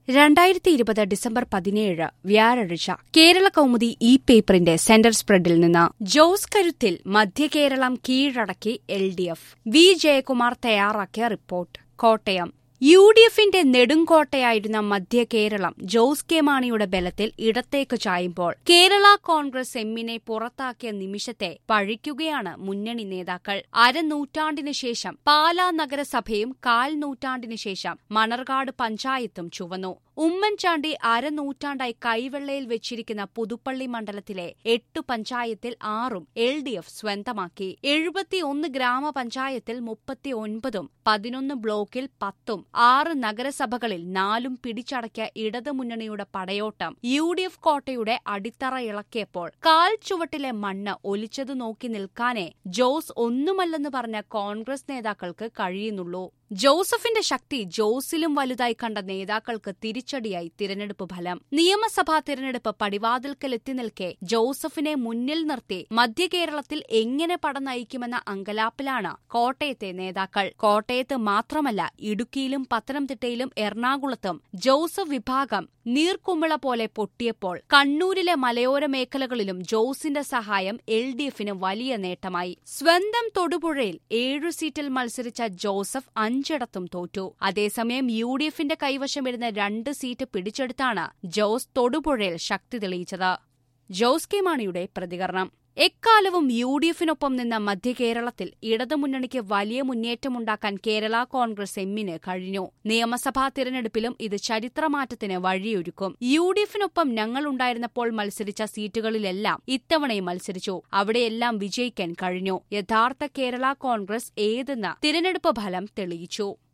രണ്ടായിരത്തി ഇരുപത് ഡിസംബർ പതിനേഴ് വ്യാഴാഴ്ച കേരള കൗമുദി ഇ പേപ്പറിന്റെ സെന്റർ സ്പ്രെഡിൽ നിന്ന് ജോസ് കരുത്തിൽ മധ്യകേരളം കീഴടക്കി L D F V Jayakumar തയ്യാറാക്കിയ റിപ്പോർട്ട് കോട്ടയം യു ഡി എഫിന്റെ നെടുങ്കോട്ടയായിരുന്ന മധ്യകേരളം ജോസ് കെ മാണിയുടെ ബലത്തിൽ ഇടത്തേക്ക് ചായുമ്പോൾ കേരള കോൺഗ്രസ് എമ്മിനെ പുറത്താക്കിയ നിമിഷത്തെ പഴിക്കുകയാണ് മുന്നണി നേതാക്കൾ അരനൂറ്റാണ്ടിനു ശേഷം പാലാ നഗരസഭയും കാൽ നൂറ്റാണ്ടിനു ശേഷം മണർകാട് പഞ്ചായത്തും ചുവന്നു ഉമ്മൻചാണ്ടി അരനൂറ്റാണ്ടായി കൈവെള്ളയിൽ വെച്ചിരിക്കുന്ന പുതുപ്പള്ളി മണ്ഡലത്തിലെ എട്ട് പഞ്ചായത്തിൽ ആറും എൽ ഡി എഫ് സ്വന്തമാക്കി എഴുപത്തിയൊന്ന് ഗ്രാമപഞ്ചായത്തിൽ മുപ്പത്തിയൊൻപതും പതിനൊന്ന് ബ്ലോക്കിൽ പത്തും ആറ് നഗരസഭകളിൽ നാലും പിടിച്ചടക്കിയ ഇടതുമുന്നണിയുടെ പടയോട്ടം യു ഡി എഫ് കോട്ടയുടെ അടിത്തറ ഇളക്കിയപ്പോൾ കാൽ ചുവട്ടിലെ മണ്ണ് ഒലിച്ചതു നോക്കി നിൽക്കാനേ ജോസ് ഒന്നുമല്ലെന്ന് പറഞ്ഞ കോൺഗ്രസ് നേതാക്കൾക്ക് കഴിയുന്നുള്ളൂ ജോസഫിന്റെ ശക്തി ജോസിലും വലുതായി കണ്ട നേതാക്കൾക്ക് തിരിച്ചടിയായി തിരഞ്ഞെടുപ്പ് ഫലം നിയമസഭാ തിരഞ്ഞെടുപ്പ് പടിവാതിൽക്കൽ എത്തി നിൽക്കെ ജോസഫിനെ മുന്നിൽ നിർത്തി മധ്യകേരളത്തിൽ എങ്ങനെ പട നയിക്കുമെന്ന അങ്കലാപ്പിലാണ് കോട്ടയത്തെ നേതാക്കൾ കോട്ടയത്ത് മാത്രമല്ല ഇടുക്കിയിലും പത്തനംതിട്ടയിലും എറണാകുളത്തും ജോസഫ് വിഭാഗം നീർക്കുമിള പോലെ പൊട്ടിയപ്പോൾ കണ്ണൂരിലെ മലയോര മേഖലകളിലും ജോസിന്റെ സഹായം എൽ ഡി എഫിന് വലിയ നേട്ടമായി സ്വന്തം തൊടുപുഴയിൽ ഏഴു സീറ്റിൽ മത്സരിച്ച ജോസഫ് അഞ്ചിടത്തും തോറ്റു അതേസമയം യു ഡി എഫിന്റെ കൈവശമിരുന്ന രണ്ട് സീറ്റ് പിടിച്ചെടുത്താണ് ജോസ് തൊടുപുഴയിൽ ശക്തി തെളിയിച്ചത് ജോസ് കെ മാണിയുടെ പ്രതികരണം എക്കാലവും യു ഡി എഫിനൊപ്പം നിന്ന മധ്യകേരളത്തിൽ ഇടതുമുന്നണിക്ക് വലിയ മുന്നേറ്റമുണ്ടാക്കാൻ കേരള കോൺഗ്രസ് എമ്മിന് കഴിഞ്ഞു നിയമസഭാ തിരഞ്ഞെടുപ്പിലും ഇത് ചരിത്രമാറ്റത്തിന് വഴിയൊരുക്കും യു ഡി എഫിനൊപ്പം ഞങ്ങളുണ്ടായിരുന്നപ്പോൾ മത്സരിച്ച സീറ്റുകളിലെല്ലാം ഇത്തവണയും മത്സരിച്ചു അവിടെയെല്ലാം വിജയിക്കാൻ കഴിഞ്ഞു യഥാർത്ഥ കേരള കോൺഗ്രസ് ഏതെന്ന് തിരഞ്ഞെടുപ്പ് ഫലം തെളിയിച്ചു